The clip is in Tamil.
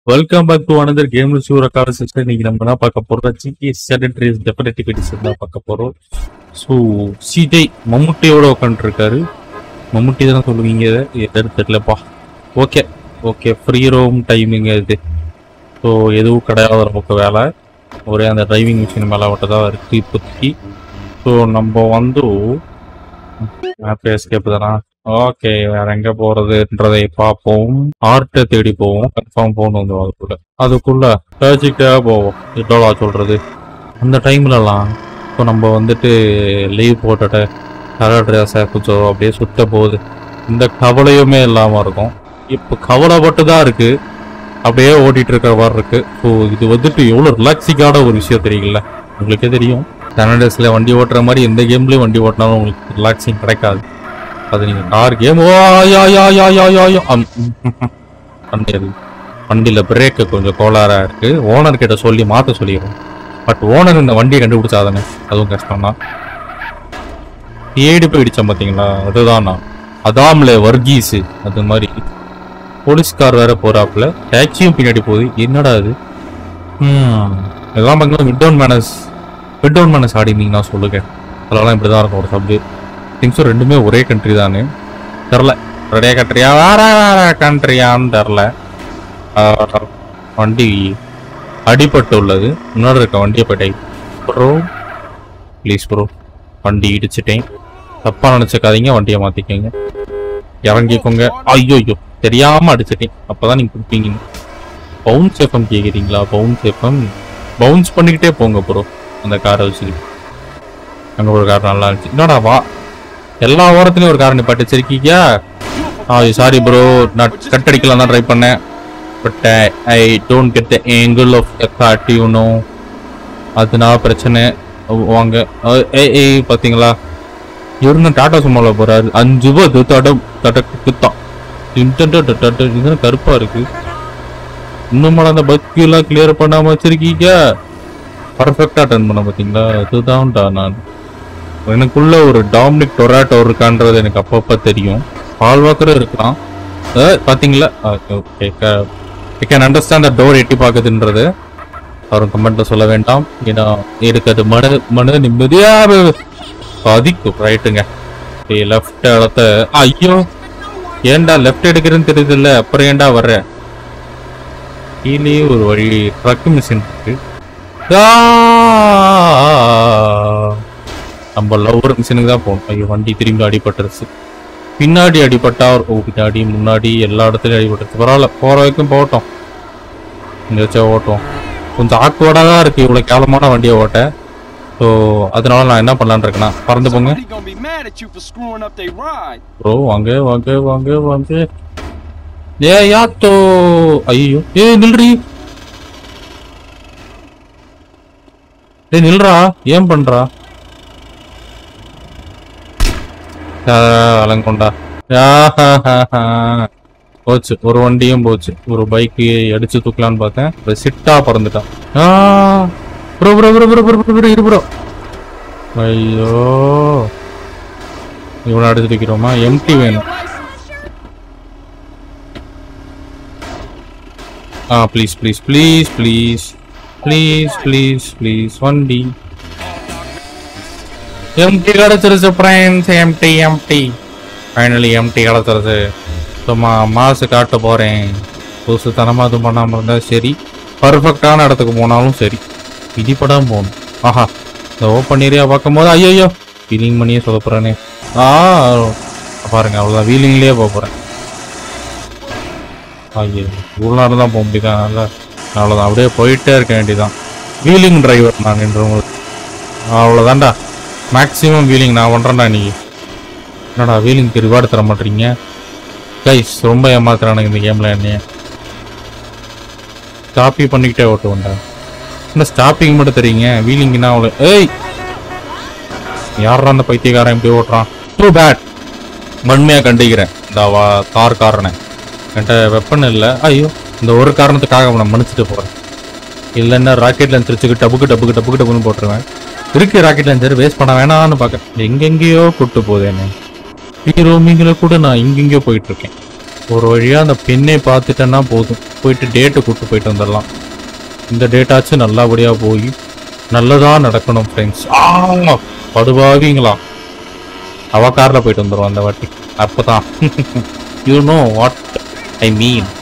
Welcome back to another game review record sister இன்னைக்கு நம்ம என்ன பார்க்க போறோம் ஜிடிஎஸ் செடன்ட்ரிஸ் டெஃபினட்டிவ் எடிஷன் தான் பார்க்க போறோம் ஸோ சிஜே மம்முட்டியோட உட்காந்துருக்காரு மம்முட்டி தானே சொல்லுவீங்க இதை? என்னன்னு தெரியலப்பா okay okay free roam timing இது ஸோ எதுவும் கிடையாது நமக்கு வேலை ஒரே அந்த டிரைவிங் மிஷின் மேலே மட்டும் தான் இருக்கு இப்போதைக்கு ஸோ நம்ம வந்து மேப் எஸ்கேப் தானா ஓகே வேற எங்க போறதுன்றதை பார்ப்போம் ஆர்ட்டை தேடி போவோம் கன்ஃபார்ம் போகணும் வந்து அதுக்குள்ள அதுக்குள்ள லாஜிக்காக போவோம் இதோடா சொல்றது அந்த டைம்லலாம் இப்போ நம்ம வந்துட்டு லீவ் போட்டுட்டு கலர் ட்ரெஸ்ஸை கொஞ்சம் அப்படியே சுத்த போகுது இந்த கவலையுமே இல்லாமல் இருக்கும் இப்போ கவலைப்பட்டு தான் இருக்கு அப்படியே ஓட்டிட்டு இருக்கிற மாதிரி இருக்கு ஸோ இது வந்துட்டு எவ்வளோ ரிலாக்ஸிங்கான ஒரு விஷயம் தெரியல உங்களுக்கே தெரியும் கனடஸில் வண்டி ஓட்டுற மாதிரி எந்த கேம்லேயும் வண்டி ஓட்டினாலும் உங்களுக்கு ரிலாக்ஸிங் கிடைக்காது அது நீங்க கார் கேம் ஓ யா யா யா யா யா யா அம், ம், ம், ம். வண்டி அது வண்டியில பிரேக்கு கொஞ்சம் கோளாறா இருக்கு ஓனர் கிட்ட சொல்லி மாத்த சொல்லிடுறோம் பட் ஓனர் இந்த வண்டியை கண்டுபிடிச்சாதானே அதுவும் கஷ்டம் தான் ஏடி போய் இடிச்சேன் பாத்தீங்களா அதுதான் நான் அதாம்ல வர்கீஸ் அது மாதிரி போலீஸ்கார் வேற போறாப்புல டாக்ஸியும் பின்னாடி போகுது என்னடா அது ம் இதெல்லாம் பார்த்தீங்கன்னா Midtown Madness Midtown Madness ஆடினீங்கன்னா சொல்லுங்க அதெல்லாம் இப்படிதான் இருக்கும் ஒரு சப்ஜெக்ட் திங்ஸும் ரெண்டுமே ஒரே கண்ட்ரி தானே தெரில ரெடியா கண்ட்ரியா வேற வேற கண்ட்ரியான்னு தெரில ஆஹ், வண்டி அடிபட்டு உள்ளது முன்னாடி இருக்க வண்டியை போயிட்டை ப்ரோ ப்ளீஸ் ப்ரோ வண்டி இடிச்சிட்டேன் தப்பா நினைச்சுக்காதீங்க வண்டியை மாத்திக்கோங்க இறங்கிக்கோங்க ஐயோ ஐயோ தெரியாம அடிச்சிட்டேன் அப்பதான் நீங்க கொடுப்பீங்க பவுன்ஸ் எஃப்எம் கேக்குறீங்களா பவுன்ஸ் எஃப்எம் பவுன்ஸ் பண்ணிக்கிட்டே போங்க ப்ரோ அந்த காரை வச்சுக்கிட்டு அங்க ஒரு கார் நல்லா இருந்துச்சு என்னடா வா எல்லா ஓரத்துலயும் ஒரு கார் நிப்பாட்டி வச்சிருக்கீங்க ஆ சாரி ப்ரோ நான் கட் அடிக்கலாம் தான் ட்ரை பண்ணேன் but I don't get the angle of the cut you know அதனால பிரச்சனை வாங்க அஹ், ஏய் ஏய் பாத்தீங்களா இவருங்க டாடா சும்மால போறாரு அஞ்சு ரூபா இது தடம் தடக்கு குத்தான் இது கருப்பா இருக்கு இன்னும் அந்த பக்கி எல்லாம் கிளியர் பண்ணாம வச்சிருக்கீங்க பர்ஃபெக்டா டர்ன் பண்ண பாத்தீங்களா இதுதான்டா நான் எனக்குள்ள ஒரு டாமினிக் டொராட்டோ இருக்கான்றது எனக்கு அப்பப்ப தெரியும் பால் வாக்கரும் இருக்கலாம் அஹ், பாத்தீங்களா I can understand the door எட்டி பார்க்குதுன்றது அவரும் கமெண்ட்ல சொல்ல வேண்டாம் ஏன்னா எனக்கு அது மன மன நிம்மதியா அதிக்கும் ரைட்டுங்க லெஃப்ட் இடத்த ஐயோ ஏன்டா லெஃப்ட் எடுக்கிறேன்னு தெரியுது இல்ல அப்புறம் ஏன்டா வர்ற கீழே ஒரு வழி ட்ரக் மிஷின் இருக்கு ஆ! நம்ம லவ்வர் மிஷினுக்கு தான் போகணும் ஐயோ வண்டி திரும்பி அடிபட்டுருச்சு பின்னாடி அடிபட்டா ஓ பின்னாடி முன்னாடி எல்லா இடத்துலயும் அடிபட்டுருச்சு பரவாயில்ல போற வரைக்கும் போகட்டும் இங்க வச்சா ஓட்டும் கொஞ்சம் ஆக்வர்டா தான் இருக்கு இவ்வளவு கேவலமான வண்டியை ஓட்ட ஸோ அதனால நான் என்ன பண்ணலான்னு இருக்கேன்னா பறந்து போங்க Somebody gonna be mad at you for screwing up their ride. Bro வாங்க வாங்க வாங்க வாங்க ஏ யாத்தோ ஐயோ ஏ நில்றி ஏய் நில்றா ஏன் பண்றா ஆ, அலங்கொண்டா ஆஹாஹாஹா. போச்சு ஒரு வண்டியும் போச்சு ஒரு பைக்கு அடிச்சு தூக்கலான்னு பார்த்தேன் இப்ப சிட்டா பறந்துட்டான் ஆ bro bro bro bro bro bro இரு ப்ரோ ஐயோ இவனை அடிச்சு தூக்கிறோமா எம்டி வேணும் ஆ please please please please please please please வண்டி எம்டி கிடச்சிருச்சு ஃப்ரெண்ட்ஸ் எம்டி எம்டி ஃபைனலி எம்டி கிடச்சிருச்சு சும்மா மாசு காட்ட போறேன் புதுசு தனமா இது பண்ணாம இருந்தா சரி பர்ஃபெக்டான இடத்துக்கு போனாலும் சரி இடிப்படாம போகணும் ஆஹா இந்த ஓப்பன் ஏரியா பார்க்கும் போது ஐயோ ஃபீலிங் பண்ணியே சொல்ல போறேனே ஆ பாருங்க அவ்வளோதான் வீலிங்லேயே போக போறேன் ஐயோ இவ்வளோ நேரம் தான் போக முடியுதா நல்லா அவ்வளோதான் அப்படியே போயிட்டே இருக்க வேண்டியதான் வீலிங் டிரைவர் நான் நின்றவங்க அவ்வளோதான்டா மேக்ஸிமம் வீலிங் நான் பண்ணுறேன்டா இன்னைக்கு என்னடா வீலிங்க்கு ரிவார்டு தர மாட்டீங்க கைஸ் ரொம்ப ஏமாத்துறானுங்க இந்த கேமில் என்னைய காப்பி பண்ணிக்கிட்டே ஓட்டுவேன்டா என்ன ஸ்டாப்பிங் மட்டும் தெரியுங்க வீலிங்னா அவ்வளோ ஏய் யாரா அந்த பைத்தியக்காரன் இப்படி ஓட்டுறான் டூ பேட் வன்மையாக கண்டிக்கிறேன் இந்த வா கார் காரனை என்கிட்ட வெப்பன் இல்லை ஐயோ இந்த ஒரு காரணத்துக்காக நான் மன்னிச்சுட்டு போகிறேன் இல்லைன்னா ராக்கெட் லான்ச்சர் வச்சுக்கு டபுக்கு டபுக்கு டபுக்கு டபுன்னு போட்டுருவேன் இருக்கு ராக்கெட் லான்ச்சர் வேஸ்ட் பண்ண வேணாம்னு பார்க்க எங்கெங்கேயோ கூட்டு போகுது என்ன ஹீரோமிங்கில் கூட நான் எங்கெங்கேயோ போயிட்டு இருக்கேன் ஒரு வழியா அந்த பெண்ணை பார்த்துட்டேன்னா போதும் போயிட்டு டேட்டை கூப்பிட்டு போயிட்டு வந்துடலாம் இந்த டேட்டாச்சும் நல்லபடியாக போய் நல்லதா நடக்கணும் ஃப்ரெண்ட்ஸ் ஆ படுபாவீங்களா அவ காரில் போயிட்டு வந்துடும் அந்த வாட்டி அப்போ தான் you know what I mean